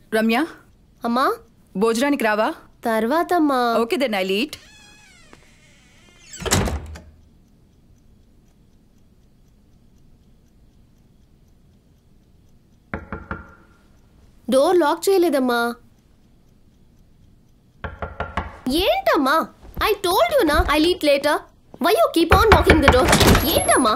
రమ్య అమ్మా భోజనానికి రావా తర్వాత అమ్మా okay then I'll eat door lock చేయలేదమ్మా ఏంటమ్మా ఐ టోల్డ్ యూ నా I'll eat later why you keep on knocking the door ఏంటమ్మా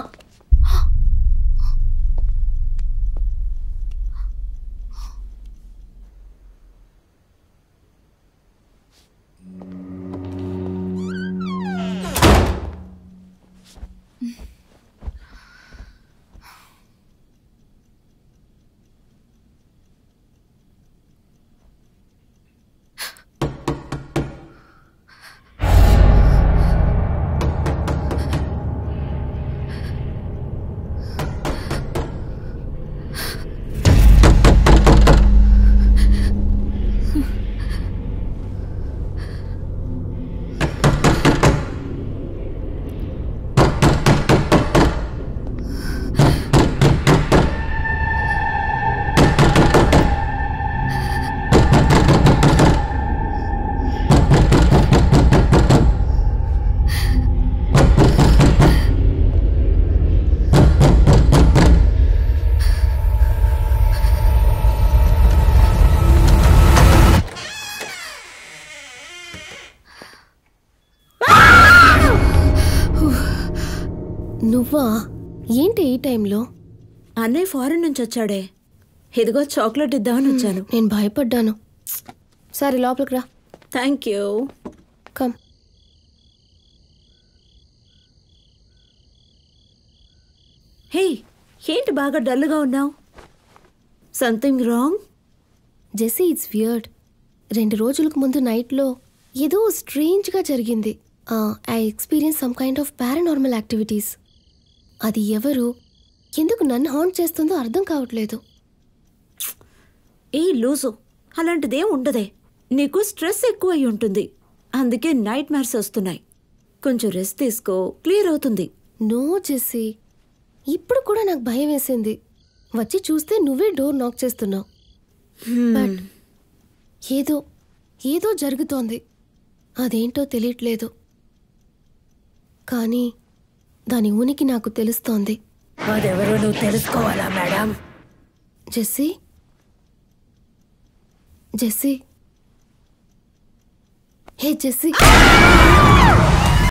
నువ్వా ఏంటి ఈ టైంలో అన్నయ్య ఫారెన్ నుంచి వచ్చాడే ఇదిగో చాక్లెట్ ఇద్దామని వచ్చాను నేను భయపడ్డాను సరే లోపలికి రా థ్యాంక్ యూ కమ్ హే ఏంటి బాగా డల్గా ఉన్నావు something wrong Jessie it's weird రెండు రోజులకు ముందు నైట్లో ఏదో స్ట్రేంజ్గా జరిగింది I experience some kind of paranormal activities అది ఎవరు ఎందుకు నన్ను హాంట్ చేస్తుందో అర్థం కావట్లేదు ఏ లూజు అలాంటిదేం ఉండదే నీకు స్ట్రెస్ ఎక్కువ అయి ఉంటుంది అందుకే నైట్ మ్యార్స్ వస్తున్నాయి కొంచెం రెస్ట్ తీసుకో క్లియర్ అవుతుంది నో జెస్సీ ఇప్పుడు కూడా నాకు భయం వేసింది వచ్చి చూస్తే నువ్వే డోర్ నాక్ చేస్తున్నావు బట్ ఏదో ఏదో జరుగుతోంది అదేంటో తెలియట్లేదు కానీ దాని ఉనికి నాకు తెలుస్తోంది అదెవరో నువ్వు తెలుసుకోవాలా madam Jessie Jessie hey Jessie